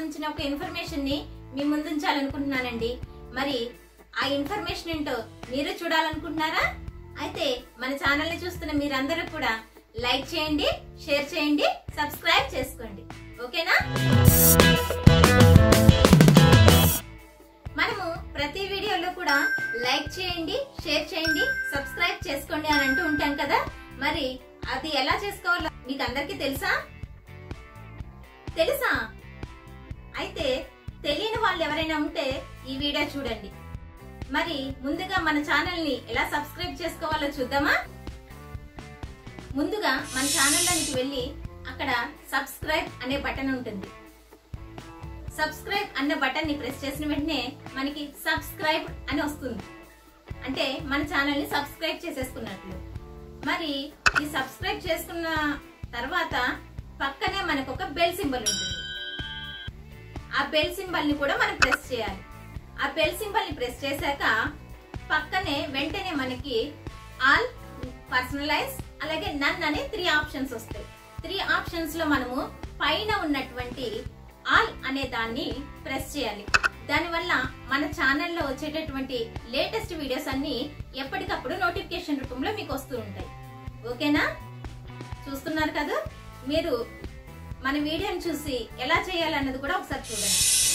సంబంధించిన ఒక ఇన్ఫర్మేషన్ ని మీ ముందుంచాలనుకుంటున్నానండి మరి ఆ ఇన్ఫర్మేషన్ ఏంటో మీరు చూడాలనుకుంటున్నారా అయితే మన ఛానల్ ని చూస్తున్న మీరందరూ కూడా లైక్ చేయండి షేర్ చేయండి సబ్స్క్రైబ్ చేసుకోండి ఓకేనా మనము ప్రతి వీడియోలో కూడా లైక్ చేయండి షేర్ చేయండి సబ్స్క్రైబ్ చేసుకోండి అని అంటూ ఉంటాం కదా మరి అది ఎలా చేసుకోవాలో మీకు అందరికీ తెలుసా తెలుసా అయితే తెలియని వాళ్ళు ఎవరైనా ఉంటే ఈ వీడియో చూడండి మరి ముందుగా మన ఛానల్ ని ఎలా సబ్స్క్రైబ్ చేసుకోవాలో చూద్దామా ముందుగా మన ఛానల్లోనికి వెళ్ళి అక్కడ సబ్స్క్రైబ్ అనే బటన్ ఉంటుంది సబ్స్క్రైబ్ అన్న బటన్ ని ప్రెస్ చేసిన వెంటనే మనకి సబ్స్క్రైబ్ అని వస్తుంది అంటే మన ఛానల్ ని సబ్స్క్రైబ్ చేసేసుకున్నట్లు మరి ఈ సబ్స్క్రైబ్ చేసుకున్న తర్వాత పక్కనే మనకు ఒక బెల్ సింబల్ ఉంటుంది ఆ బెల్ సింబల్ ని కూడా మనం ప్రెస్ చేయాలి ఆ బెల్ సింబల్ ని ప్రెస్ చేశాక పక్కనే వెంటనే మనకి ఆల్ పర్సనలైజ్ అలాగే నన్ అనే త్రీ ఆప్షన్స్ వస్తాయి త్రీ ఆప్షన్స్ లో మనము పైన ఉన్నటువంటి ఆల్ అనే దాన్ని ప్రెస్ చేయాలి దానివల్ల మన ఛానల్లో వచ్చేటటువంటి లేటెస్ట్ వీడియోస్ అన్ని ఎప్పటికప్పుడు నోటిఫికేషన్ రూపంలో మీకు వస్తూ ఉంటాయి ఓకేనా చూస్తున్నారు కదా మీరు మన వీడియోని చూసి ఎలా చేయాలన్నది కూడా ఒకసారి చూడండి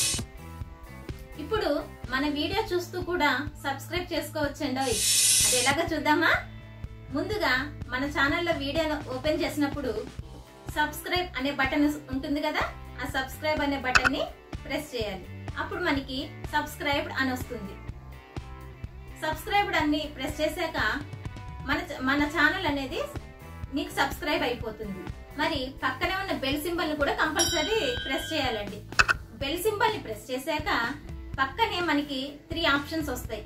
ఇప్పుడు మన వీడియో చూస్తూ కూడా సబ్స్క్రైబ్ చేసుకోవచ్చండి అది ఎలాగో చూద్దామా ముందుగా మన ఛానల్లో వీడియోను ఓపెన్ చేసినప్పుడు సబ్స్క్రైబ్ అనే బటన్ ఉంటుంది కదా ఆ సబ్స్క్రైబ్ అనే బటన్ ని ప్రెస్ చేయాలి అప్పుడు మనకి సబ్స్క్రైబ్డ్ అని వస్తుంది సబ్స్క్రైబ్డ్ అని ప్రెస్ చేశాక మన మన ఛానల్ అనేది మీకు సబ్స్క్రైబ్ అయిపోతుంది మరి పక్కనే ఉన్న బెల్ సింబల్ ని కూడా కంపల్సరీ ప్రెస్ చేయాలండి బెల్ సింబల్ ని ప్రెస్ చేశాక పక్కనే మనకి త్రీ ఆప్షన్స్ వస్తాయి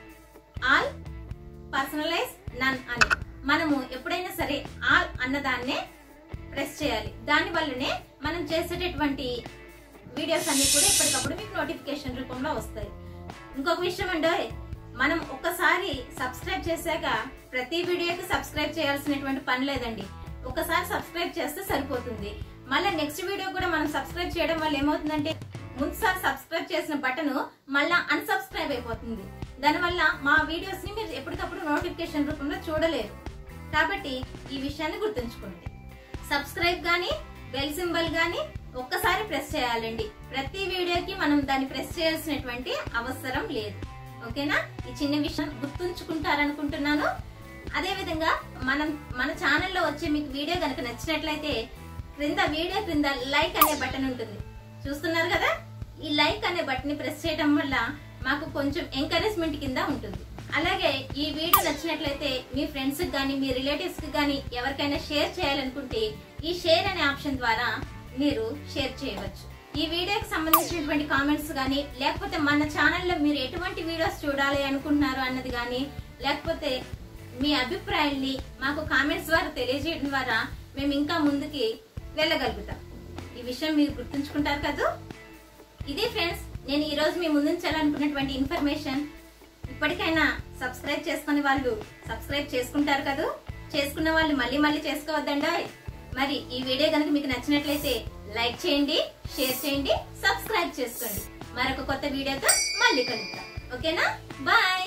ఆల్ పర్సనలైజ్ నన్ అని మనము ఎప్పుడైనా సరే ఆల్ అన్నదాన్నే ప్రెస్ చేయాలి దాని వల్లనే మనం చేసేటటువంటి వీడియోస్ అన్ని కూడా ఎప్పటికప్పుడు మీకు నోటిఫికేషన్ రూపంలో వస్తాయి ఇంకొక విషయం అండి మనం ఒక్కసారి సబ్స్క్రైబ్ చేశాక ప్రతి వీడియోకి సబ్స్క్రైబ్ చేయాల్సినటువంటి పని లేదండి ఒకసారి సబ్స్క్రైబ్ చేస్తే సరిపోతుంది మళ్ళీ నెక్స్ట్ వీడియో కూడా మనం సబ్స్క్రైబ్ చేయడం వల్ల ఏమవుతుందంటే ముందుసారి సబ్స్క్రైబ్ చేసిన బటన్ మళ్ళా అన్సబ్స్క్రైబ్ అయిపోతుంది దానివల్ల మా వీడియోస్ ని మీరు ఎప్పటికప్పుడు నోటిఫికేషన్ రూపంలో చూడలేరు కాబట్టి ఈ విషయాన్ని గుర్తుంచుకోండి సబ్స్క్రైబ్ గానీ బెల్ సింబల్ గానీ ఒక్కసారి ప్రెస్ చేయాలండి ప్రతి వీడియోకి మనం దాన్ని ప్రెస్ చేయాల్సినటువంటి అవసరం లేదు ఓకేనా ఈ చిన్న విషయం గుర్తుంచుకుంటారనుకుంటున్నాను అదే విధంగా మనం మన ఛానల్లో వచ్చే మీకు వీడియో కనుక నచ్చినట్లయితే క్రింద వీడియో క్రింద లైక్ అనే బటన్ ఉంటుంది చూస్తున్నారు కదా ఈ లైక్ అనే బటన్ ని ప్రెస్ చేయడం వల్ల మాకు కొంచెం ఎంకరేజ్మెంట్ కింద ఉంటుంది అలాగే ఈ వీడియో నచ్చినట్లయితే మీ ఫ్రెండ్స్ కి గానీ మీ రిలేటివ్స్ కి గానీ ఎవరికైనా షేర్ చేయాలనుకుంటే ఈ షేర్ అనే ఆప్షన్ ద్వారా మీరు షేర్ చేయవచ్చు ఈ వీడియోకి సంబంధించినటువంటి కామెంట్స్ గానీ లేకపోతే మన ఛానల్లో మీరు ఎటువంటి వీడియోస్ చూడాలి అనుకుంటున్నారు అన్నది గానీ లేకపోతే మీ అభిప్రాయాల్ని మాకు కామెంట్స్ ద్వారా తెలియజేయడం ద్వారా మేము ఇంకా ముందుకి వెళ్ళగలుగుతాం ఈ విషయం మీరు గుర్తుంచుకుంటారు కదా ఇదే ఫ్రెండ్స్ నేను ఈ రోజు మీ ముందుంచాలనుకున్నటువంటి ఇన్ఫర్మేషన్ ఇప్పటికైనా సబ్స్క్రైబ్ చేసుకునే వాళ్ళు సబ్స్క్రైబ్ చేసుకుంటారు కదా చేసుకున్న వాళ్ళు మళ్ళీ మళ్ళీ చేసుకోవద్దండి మరి ఈ వీడియో కనుక మీకు నచ్చినట్లయితే లైక్ చేయండి షేర్ చేయండి సబ్స్క్రైబ్ చేసుకోండి మరొక కొత్త వీడియోతో మళ్ళీ కలుద్దాం ఓకేనా బాయ్